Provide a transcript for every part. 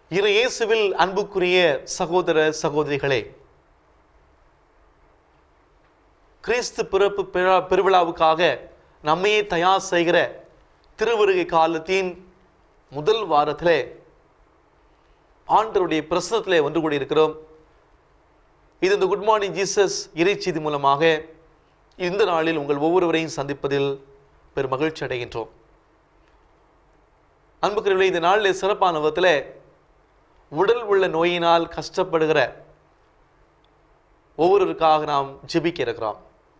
இரு இயேசுவில் அன்புக்குரிய சகோதர சகோதரிகளே கிறிஸ்து பிறப்பு பெருவா- பெருவிழாவுக்காக நம்மையே தயார் செய்கிற திருவருகை காலத்தின் முதல் வாரத்திலே ஆண்டவருடைய பிரசனத்திலே ஒன்று கூடி இருக்கிறோம் இது இந்த குட் மார்னிங் ஜீசஸ் இறைச்செய்தி மூலமாக இந்த நாளில் உங்கள் ஒவ்வொருவரையும் சந்திப்பதில் பெரும் மகிழ்ச்சி அடைகின்றோம் அன்புக்குரியவர்களே இந்த நாளில் சிறப்பான விதத்தில் உடல் உள்ள நோயினால் கஷ்டப்படுகிற ஒவ்வொருவருக்காக நாம் ஜெபிக்க இருக்கிறோம்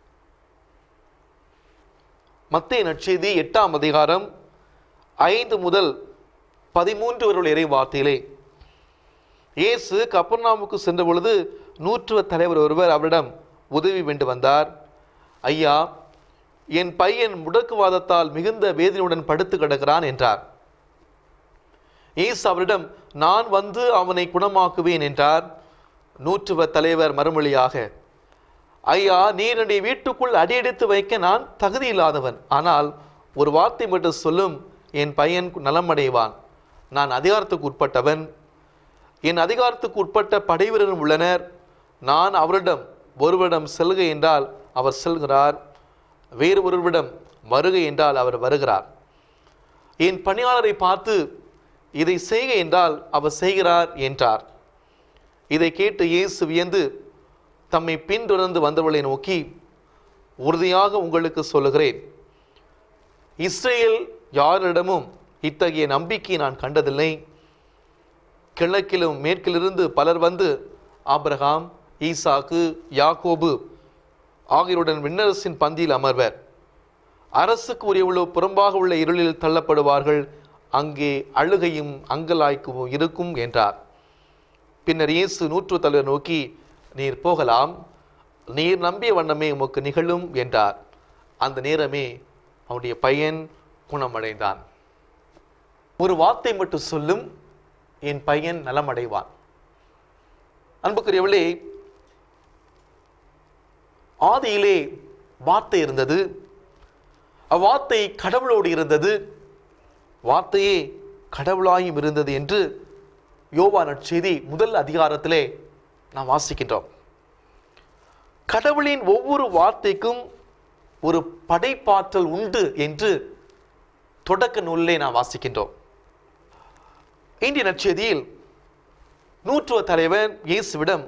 மத்திய நற்செய்தி எட்டாம் அதிகாரம் ஐந்து முதல் பதிமூன்று வரை இறை வார்த்தையிலே இயேசு கப்பர்நாமுக்கு சென்ற பொழுது நூற்றுவ தலைவர் ஒருவர் அவரிடம் உதவி வேண்டு வந்தார் ஐயா என் பையன் முடக்குவாதத்தால் மிகுந்த வேதனையுடன் படுத்து கிடக்கிறான் என்றார் இயேசு அவரிடம் நான் வந்து அவனை குணமாக்குவேன் என்றார் நூற்றுவ தலைவர் மறுமொழியாக ஐயா நீர் என்னுடைய வீட்டுக்குள் அடியெடுத்து வைக்க நான் தகுதி இல்லாதவன் ஆனால் ஒரு வார்த்தை மட்டும் சொல்லும் என் பையன் நலமடைவான் நான் அதிகாரத்துக்கு உட்பட்டவன் என் அதிகாரத்துக்கு உட்பட்ட படைவீரரும் உள்ளனர் நான் அவரிடம் ஒருவரிடம் செல்க என்றால் அவர் செல்கிறார் வேறு ஒருவரிடம் வருக என்றால் அவர் வருகிறார் என் பணியாளரை பார்த்து இதை செய்க என்றால் அவர் செய்கிறார் என்றார் இதை கேட்டு இயேசு வியந்து தம்மை பின்தொடர்ந்து வந்தவளை நோக்கி உறுதியாக உங்களுக்கு சொல்லுகிறேன் இஸ்ரேல் யாரிடமும் இத்தகைய நம்பிக்கையை நான் கண்டதில்லை கிழக்கிலும் மேற்கிலிருந்து பலர் வந்து ஆபிரகாம் ஈசாக்கு யாக்கோபு ஆகியோருடன் விண்ணரசின் பந்தியில் அமர்வர் அரசுக்கு உரியவுள்ள புறம்பாக உள்ள இருளில் தள்ளப்படுவார்கள் அங்கே அழுகையும் அங்கலாய்க்கும் இருக்கும் என்றார் பின்னர் இயேசு நூற்று தலைவர் நோக்கி நீர் போகலாம் நீர் நம்பிய வண்ணமே உமக்கு நிகழும் என்றார் அந்த நேரமே அவனுடைய பையன் குணமடைந்தான் ஒரு வார்த்தை மட்டும் சொல்லும் என் பையன் நலமடைவான் அன்புக்குரியவளே ஆதியிலே வார்த்தை இருந்தது அவ்வார்த்தை கடவுளோடு இருந்தது வார்த்தையே கடவுளாயும் இருந்தது என்று யோவா நற்செய்தி முதல் அதிகாரத்திலே நாம் வாசிக்கின்றோம் கடவுளின் ஒவ்வொரு வார்த்தைக்கும் ஒரு படைப்பாற்றல் உண்டு என்று தொடக்க நூலிலே நாம் வாசிக்கின்றோம் இந்திய நற்செய்தியில் நூற்றுவ தலைவர் இயேசுவிடம்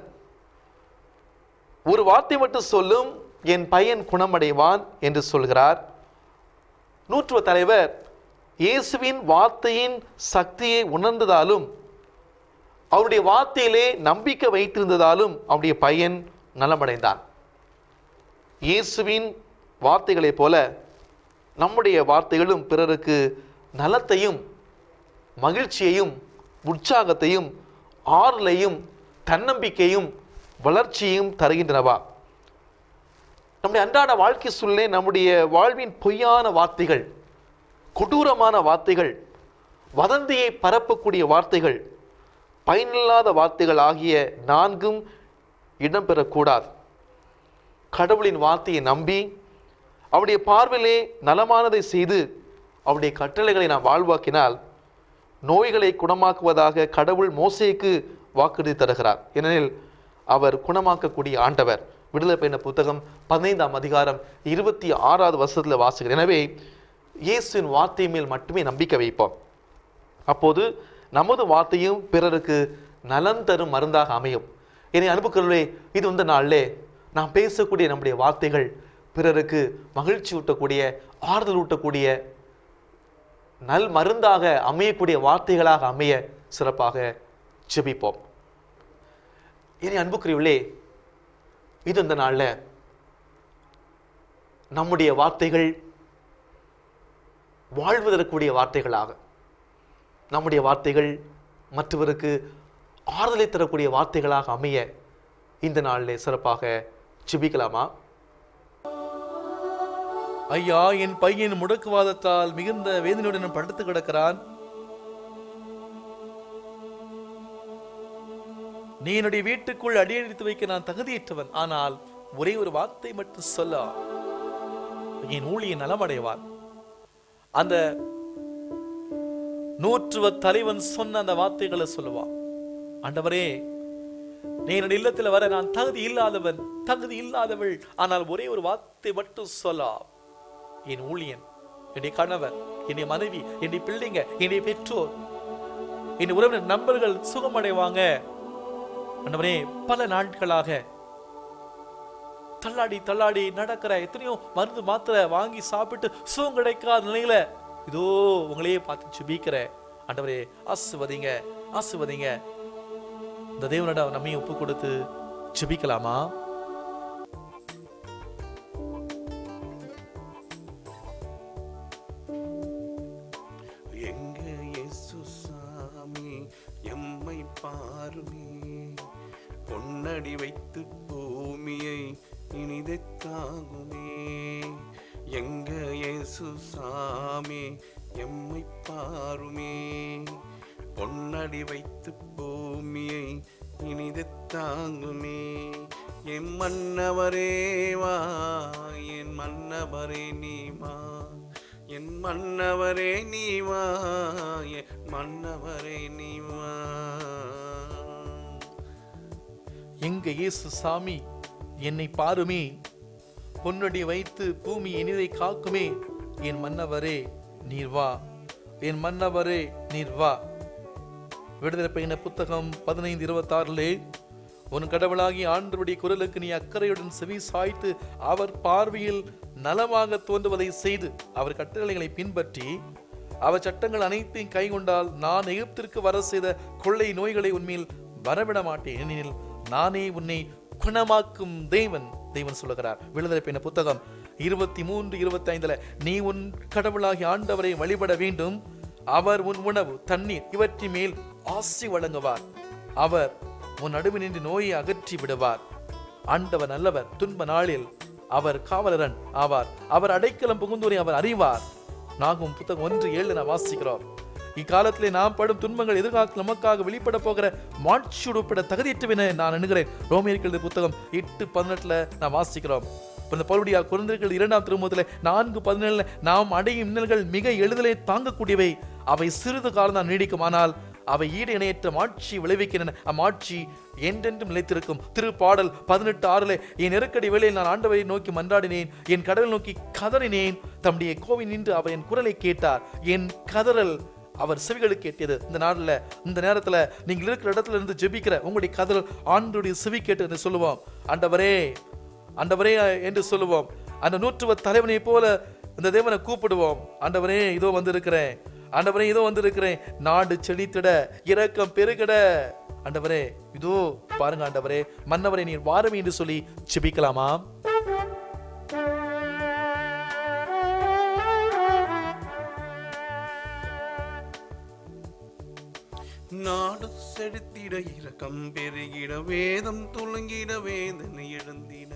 ஒரு வார்த்தை மட்டும் சொல்லும் என் பையன் குணமடைவான் என்று சொல்கிறார் நூற்றுவ தலைவர் இயேசுவின் வார்த்தையின் சக்தியை உணர்ந்ததாலும் அவருடைய வார்த்தையிலே நம்பிக்கை வைத்திருந்ததாலும் அவருடைய பையன் நலமடைந்தான் இயேசுவின் வார்த்தைகளைப் போல நம்முடைய வார்த்தைகளும் பிறருக்கு நலத்தையும் மகிழ்ச்சியையும் உற்சாகத்தையும் ஆறுதலையும் தன்னம்பிக்கையும் வளர்ச்சியும் தருகின்றனவா நம்முடைய அன்றாட வாழ்க்கை சூழ்நிலை நம்முடைய வாழ்வின் பொய்யான வார்த்தைகள் கொடூரமான வார்த்தைகள் வதந்தியை பரப்பக்கூடிய வார்த்தைகள் பயனில்லாத வார்த்தைகள் ஆகிய நான்கும் இடம்பெறக்கூடாது கடவுளின் வார்த்தையை நம்பி அவருடைய பார்வையிலே நலமானதை செய்து அவருடைய கட்டளைகளை நாம் வாழ்வாக்கினால் நோய்களை குணமாக்குவதாக கடவுள் மோசேக்கு வாக்குறுதி தருகிறார் ஏனெனில் அவர் குணமாக்கக்கூடிய ஆண்டவர் விடுதலை பயண புத்தகம் பதினைந்தாம் அதிகாரம் இருபத்தி ஆறாவது வருஷத்தில் வாசிக்கிறேன் எனவே இயேசுவின் வார்த்தை மேல் மட்டுமே நம்பிக்கை வைப்போம் அப்போது நமது வார்த்தையும் பிறருக்கு நலன் தரும் மருந்தாக அமையும் என்னை அனுப்புக்கிறவர்களே இது இந்த நாளிலே நாம் பேசக்கூடிய நம்முடைய வார்த்தைகள் பிறருக்கு மகிழ்ச்சி ஊட்டக்கூடிய ஆறுதல் ஊட்டக்கூடிய நல் மருந்தாக அமையக்கூடிய வார்த்தைகளாக அமைய சிறப்பாக ஜெபிப்போம் இனி அன்புக்குரியவர்களே இது இந்த நாளில் நம்முடைய வார்த்தைகள் வாழ்வு தரக்கூடிய வார்த்தைகளாக நம்முடைய வார்த்தைகள் மற்றவருக்கு ஆறுதலை தரக்கூடிய வார்த்தைகளாக அமைய இந்த நாளில் சிறப்பாக ஜெபிக்கலாமா ஐயா என் பையன் முடக்குவாதத்தால் மிகுந்த வேதனையுடன் படுத்து கிடக்கிறான் நீ என்னுடைய வீட்டுக்குள் அடியெடுத்து வைக்க நான் தகுதியற்றவன் ஆனால் ஒரே ஒரு வார்த்தை மட்டும் சொல்ல என் ஊழிய நலமடைவான் அந்த நூற்றுவ தலைவன் சொன்ன அந்த வார்த்தைகளை சொல்லுவான் ஆண்டவரே நீ என்னுடைய இல்லத்தில் வர நான் தகுதி இல்லாதவன் தகுதி இல்லாதவள் ஆனால் ஒரே ஒரு வார்த்தை மட்டும் சொல்லா என் ஊழியன் என்னுடைய கணவர் என்னுடைய மனைவி என்னுடைய பிள்ளைங்க என்னுடைய பெற்றோர் என் உறவினர் நண்பர்கள் சுகமடைவாங்க ஆண்டவரே பல நாட்களாக தள்ளாடி தள்ளாடி நடக்கிற எத்தனையோ மருந்து மாத்திரை வாங்கி சாப்பிட்டு சுகம் கிடைக்காத நிலையில இதோ உங்களையே பார்த்து சுபிக்கிற ஆண்டவரே ஆசுவதிங்க ஆசுவதிங்க இந்த தேவனிடம் நம்மையும் ஒப்பு கொடுத்து ஜெபிக்கலாமா எங்க இயேசு சாமி எம்மை பாருமே பொன்னடி வைத்து பூமியை இனிதை தாங்குமே எங்க இயேசு சாமி எம்மை பாருமே பொன்னடி வைத்து பூமியை இனிதை தாங்குமே என் மன்னவரே வா என் மன்னவரே நீ வா என் மன்னவரே நீ வா என் மன்னவரே நீ வா எங்க இயேசு சாமி என்னை பாருமே பொன்னடி வைத்து பூமி இனிதை காக்குமே என் மன்னவரே நீர் வா என் மன்னவரே நீர் வா விடுதலை பயண புத்தகம் பதினைந்து இருபத்தாறிலே உன் கடவுளாகி ஆண்டவருடைய குரலுக்கு நீ அக்கறையுடன் செவி சாய்த்து அவர் பார்வையில் நலமாக தோன்றுவதை செய்து அவர் கட்டளைகளை பின்பற்றி அவர் சட்டங்கள் அனைத்தையும் கைக்கொண்டால் நான் எகிப்திற்கு வர செய்த கொள்ளை நோய்களை உண்மையில் வரவிட மாட்டேன் ஏனெனில் நானே உன்னை குணமாக்கும் தேவன் தேவன் சொல்லுகிறார் விடுதலை பின்ன புத்தகம் இருபத்தி மூன்று இருபத்தி ஐந்துல நீ உன் கடவுளாகி ஆண்டவரை வழிபட வேண்டும் அவர் உன் உணவு தண்ணீர் இவற்றின் மேல் ஆசி வழங்குவார் அவர் உன் நடுவில் நின்று நோயை அகற்றி விடுவார் ஆண்டவர் நல்லவர் துன்ப நாளில் அவர் காவலரன் ஆவார் அவர் அடைக்கலம் புகுந்தோரை அவர் அறிவார் நாகும் புத்தகம் ஒன்று ஏழு நான் வாசிக்கிறோம் இக்காலத்திலே நாம் படும் துன்பங்கள் எதிர்காலத்தில் நமக்காக வெளிப்பட போகிற மாட்சியோடு ஒப்பிட தகுதியற்றவென நான் எண்ணுகிறேன் ரோமியர்கள் புத்தகம் எட்டு பதினெட்டுல நான் வாசிக்கிறோம் இந்த பவுலுடைய குழந்தைகள் இரண்டாம் திருமுகத்தில் நான்கு பதினேழுல நாம் அடையும் இன்னல்கள் மிக எளிதிலே தாங்கக்கூடியவை அவை சிறிது காலம் தான் நீடிக்கும் ஆனால் அவை ஈடு இணையற்ற மாட்சி விளைவிக்கின்றன அம்மாட்சி என்றென்றும் நிலைத்திருக்கும் திருப்பாடல் பதினெட்டு ஆறுல என் நெருக்கடி வேளையில் நான் ஆண்டவரை நோக்கி மன்றாடினேன் என் கடவுள் நோக்கி கதறினேன் தம்முடைய கோவில் நின்று அவர் என் குரலை கேட்டார் என் கதறல் அவர் செவிகளுக்கு எட்டியது இந்த நாளில் இந்த நேரத்துல நீங்கள் இருக்கிற இடத்துல இருந்து ஜெபிக்கிற உங்களுடைய கதறல் ஆண்டுடைய செவி கேட்டு என்று சொல்லுவோம் ஆண்டவரே ஆண்டவரே என்று சொல்லுவோம் அந்த நூற்றுவ தலைவனை போல இந்த தேவனை கூப்பிடுவோம் ஆண்டவரே இதோ வந்திருக்கிறேன் ஆண்டவரே இதோ வந்திருக்கிறேன் நாடு செழித்திட இரக்கம் பெருகிட ஆண்டவரே இதோ பாருங்க ஆண்டவரே மன்னவரை நீர் வாருமே என்று சொல்லி ஜெபிக்கலாமா நாடு செடுத்திட இரக்கம் பெருகிட வேதம் துளங்கிட வேதனை எழுந்திட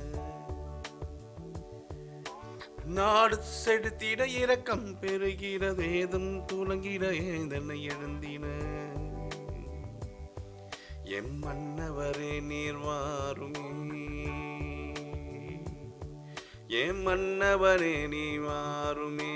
நாடு செடுத்திட இரக்கம் பெருகிட வேதம் துளங்கிட வேதனை எழுந்தின எம் மன்னவரே நீர் வாருமே எம் மன்னவரே நீ வாருமே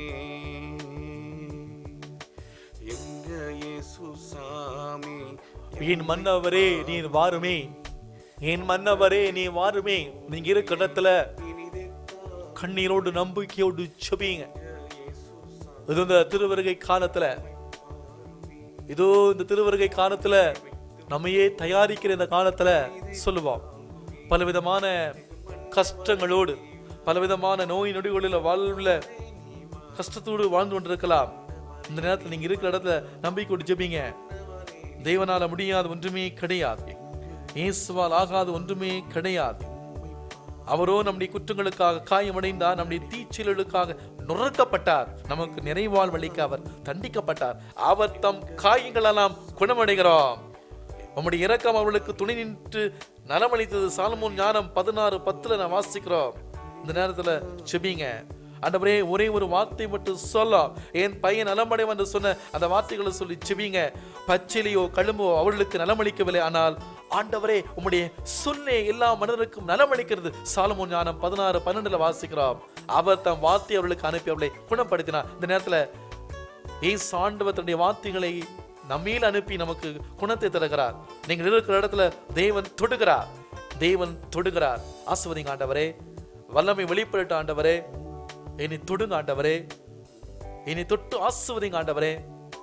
எங்க இயேசு சாமி என் மன்னவரே நீர் வாருமே என் மன்னவரே நீ வாருமே நீங்க இருக்கிற இடத்துல இனிதே கண்ணீரோடு நம்பிக்கையோடு செபிங்க இது இந்த திருவருகை காலத்துல இதோ இந்த திருவருகை காலத்துல நம்மையே தயாரிக்கிற இந்த காலத்துல சொல்லுவோம் பலவிதமான கஷ்டங்களோடு பலவிதமான நோய் நொடிகளில் வாழ்வுல கஷ்டத்தோடு வாழ்ந்து கொண்டிருக்கலாம் இந்த நேரத்தில் நீங்க இருக்கிற இடத்துல நம்பிக்கையோடு ஜெபிங்க தேவனால முடியாத ஒன்றுமே கிடையாது இயேசுவால் ஆகாத ஒன்றுமே கிடையாது அவரோ நம்முடைய குற்றங்களுக்காக காயமடைந்தார் நம்முடைய தீச்செயல்களுக்காக நுறுக்கப்பட்டார் நமக்கு நிறைவாழ் வழிக்க அவர் தண்டிக்கப்பட்டார் அவர் தம் காயங்களெல்லாம் குணமடைகிறோம் நம்முடைய இரக்கம் அவர்களுக்கு துணை நின்று நலமளித்தது சாலமோன் ஞானம் பதினாறு பத்துல நான் வாசிக்கிறோம் இந்த நேரத்துல செபிங்க ஆண்டவரே ஒரே ஒரு வார்த்தை மட்டும் சொல்ல என் பையன் நலமடைவன் என்று சொன்ன அந்த வார்த்தைகளை சொல்லி செபிங்க பச்சிலையோ கழும்போ அவர்களுக்கு நலமளிக்கவில்லை ஆனால் ஆண்டவரே உம்முடைய சொல்லே எல்லா மனிதருக்கும் நலமளிக்கிறது சாலமோன் ஞானம் பதினாறு பன்னெண்டுல வாசிக்கிறோம் அவர் தம் வார்த்தை அவர்களுக்கு அனுப்பி அவளை குணப்படுத்தினார் இந்த நேரத்துல ஏசு ஆண்டவர் தன்னுடைய வார்த்தைகளை நம்மீல் அனுப்பி நமக்கு குணத்தை தருகிறார் நீங்கள் இருக்கிற இடத்துல தேவன் தொடுகிறார் தேவன் தொடுகிறார் ஆசிர்வதிங்க ஆண்டவரே வல்லமை வெளிப்படட்ட ஆண்டவரே என்னை தொடுங்க ஆண்டவரே என்னை தொட்டு ஆசிர்வதிங்க ஆண்டவரே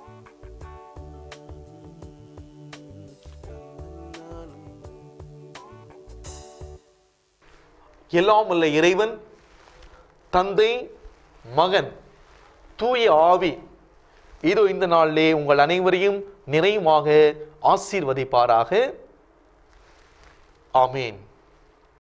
எல்லாம் உள்ள இறைவன் தந்தை மகன் தூய ஆவி இதோ இந்த நாளிலே உங்கள் அனைவரையும் நிறைவாக ஆசீர்வதிப்பாராக ஆமேன்